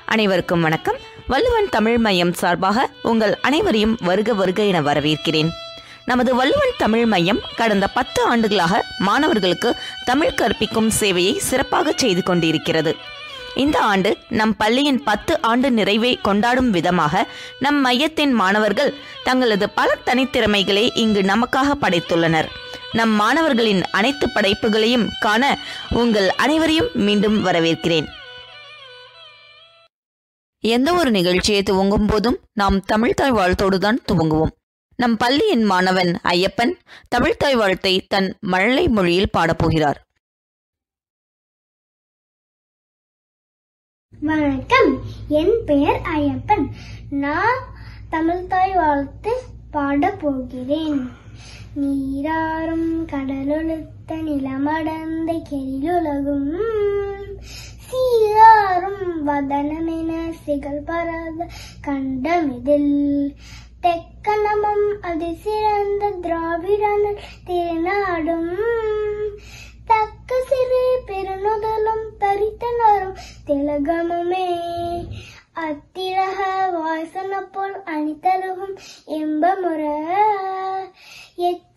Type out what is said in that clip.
அனைவருக்கும் வணக்கம் வள்ளுவன் தமிழ் மையம் சார்பாக உங்கள் அனைவரையும் வருக வருக என வரவேற்கிறேன் நமது வள்ளுவன் தமிழ் மையம் கடந்த பத்து ஆண்டுகளாக மாணவர்களுக்கு தமிழ் கற்பிக்கும் சேவையை சிறப்பாக செய்து கொண்டிருக்கிறது இந்த ஆண்டு நம் பள்ளியின் பத்து ஆண்டு நிறைவை கொண்டாடும் விதமாக நம் மையத்தின் மாணவர்கள் தங்களது பல தனித்திறமைகளை இங்கு நமக்காக படைத்துள்ளனர் நம் மாணவர்களின் அனைத்து படைப்புகளையும் காண உங்கள் அனைவரையும் மீண்டும் வரவேற்கிறேன் எந்த ஒரு நிகழ்ச்சியை துவங்கும் போதும் நாம் தமிழ்தாய் வாழ்த்தோடு தான் துவங்குவோம் நம் பள்ளியின் மாணவன் ஐயப்பன் தமிழ்தாய் வாழ்த்தை தன் மழலை மொழியில் பாடப்போகிறார் வணக்கம் என் பெயர் ஐயப்பன் நான் தமிழ்தாய் வாழ்த்து பாடப் போகிறேன் நீராறும் கடலொழுத்த நிலமடந்த கெரிலுலகும் சீராறும் வதனமென சிகழ் பரத கண்டமிதில் தெக்கணமும் அது சிறந்த திராவிடனர் திருநாடும் தக்க சிறு பெருநுதலும் தரித்தனரும் திலகமுமே அத்திரக வாசன போல் அணித்தலுகும் எம்பமுற எத்த